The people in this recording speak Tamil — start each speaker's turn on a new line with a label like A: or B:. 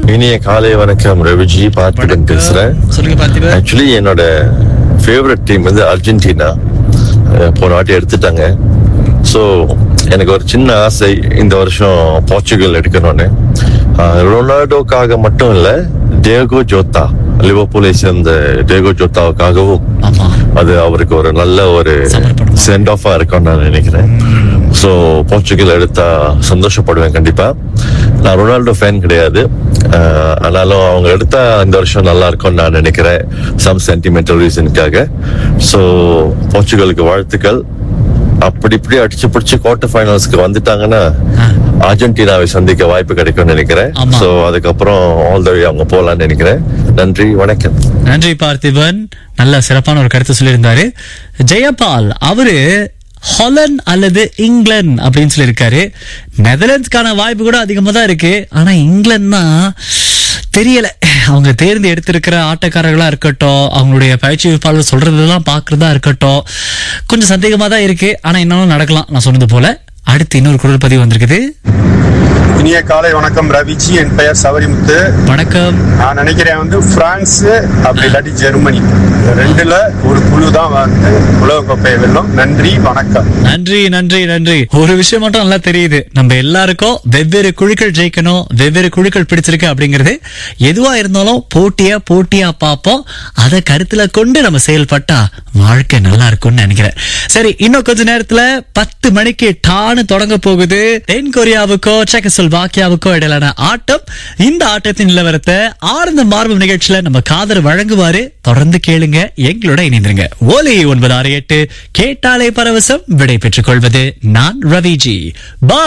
A: இனிய காலை வணக்கம் ரவிஜி பார்த்திபன் பேசுறேன்
B: சொல்லுங்க பார்த்திபன்
A: ஆக்சுவலி என்னோட ஃபேவரட் டீம் வந்து அர்ஜென்டினா அஹ் போன வாட்டி எடுத்துட்டாங்க ஸோ எனக்கு ஒரு சின்ன ஆசை இந்த வருஷம் போர்ச்சுகல் எடுக்கணும்னு அஹ் ரொனால்டோக்காக மட்டும் இல்ல டேகோ ஜோத்தா லிவர்பூலை சேர்ந்த டேகோ ஜோத்தாவுக்காகவும்
B: ஆமா
A: அது அவருக்கு ஒரு நல்ல ஒரு
B: சமர்ப்பணமா.
A: சென்ட் ஆஃபா இருக்கும்னு நான் நினைக்கிறேன் ஸோ போர்ச்சுகல் எடுத்தா சந்தோஷப்படுவேன் கண்டிப்பா நான் ரொனால்டோ ஃபேன் கிடையாது அஹ், ஆனாலும் அவங்க எடுத்தா இந்த வருஷம் நல்லா இருக்கும்னு நான் நினைக்கிறேன் சம் சென்டிமெண்டல் ரீசனுக்காக ஸோ போர்ச்சுகலுக்கு வாழ்த்துக்கள் அப்படி இப்படி அடிச்சு பிடிச்சு குவார்டர் ஃபைனல்ஸ்க்கு வந்துட்டாங்கன்னா
B: ஆ.
A: அர்ஜென்டினாவை சந்திக்க வாய்ப்பு கிடைக்கும்னு நினைக்கிறேன்
B: ஆமா.
A: ஸோ அதுக்கப்புறம் ஆல் த வே அவங்க போகலான்னு நினைக்கிறேன் நன்றி வணக்கம்
B: நன்றி பார்த்திபன் நல்ல சிறப்பான ஒரு கருத்து சொல்லியிருந்தாரு ஜெயபால் அவரு ஹாலண்ட் அல்லது இங்கிலாந்து அப்படின்னு சொல்லியிருக்காரு நெதர்லாண்ட்ஸ்க்கான வாய்ப்பு கூட அதிகமா தான் இருக்கு ஆனா இங்கிலாந்து தான் தெரியல அவங்க தேர்ந்து எடுத்திருக்கிற ஆட்டக்காரர்களா இருக்கட்டும் அவங்களுடைய பயிற்சிப்பாளர் சொல்றதெல்லாம் பாக்குறதா இருக்கட்டும் கொஞ்சம் சந்தேகமா தான் இருக்கு ஆனா என்னன்னு நடக்கலாம் நான் சொன்னது போல அடுத்து இன்னொரு குரல் பதிவு வந்திருக்குது
C: இனிய காலை வணக்கம் ரவிஜி என் பெயர் சவரிமுத்து
B: வணக்கம்
C: நான் நினைக்கிறேன் வந்து பிரான்ஸ் அப்படி இல்லாட்டி ஜெர்மனி இந்த ரெண்டுல ஒரு குழு தான் வந்து உலக கோப்பையை வெல்லும் நன்றி வணக்கம்
B: நன்றி நன்றி நன்றி ஒரு விஷயம் மட்டும் நல்லா தெரியுது நம்ம எல்லாருக்கும் வெவ்வேறு குழுக்கள் ஜெயிக்கணும் வெவ்வேறு குழுக்கள் பிடிச்சிருக்கு அப்படிங்கிறது எதுவா இருந்தாலும் போட்டியா போட்டியா பார்ப்போம் அதை கருத்துல கொண்டு நம்ம செயல்பட்டா வாழ்க்கை நல்லா இருக்கும்னு நினைக்கிறேன் சரி இன்னும் கொஞ்ச நேரத்துல பத்து மணிக்கு டான்னு தொடங்க போகுது தென் கொரியாவுக்கோ செக்கசோல்வாக்கியாவுக்கோ இடையிலான ஆட்டம் இந்த ஆட்டத்தின் நிலவரத்தை ஆழ்ந்த மார்பு நிகழ்ச்சியில நம்ம காதர் வழங்குவாரு தொடர்ந்து கேளுங்க எங்களோட இணைந்திருங்க ஓலி ஒன்பது ஆறு எட்டு கேட்டாலே பரவசம் விடை பெற்றுக் கொள்வது நான் ரவிஜி பா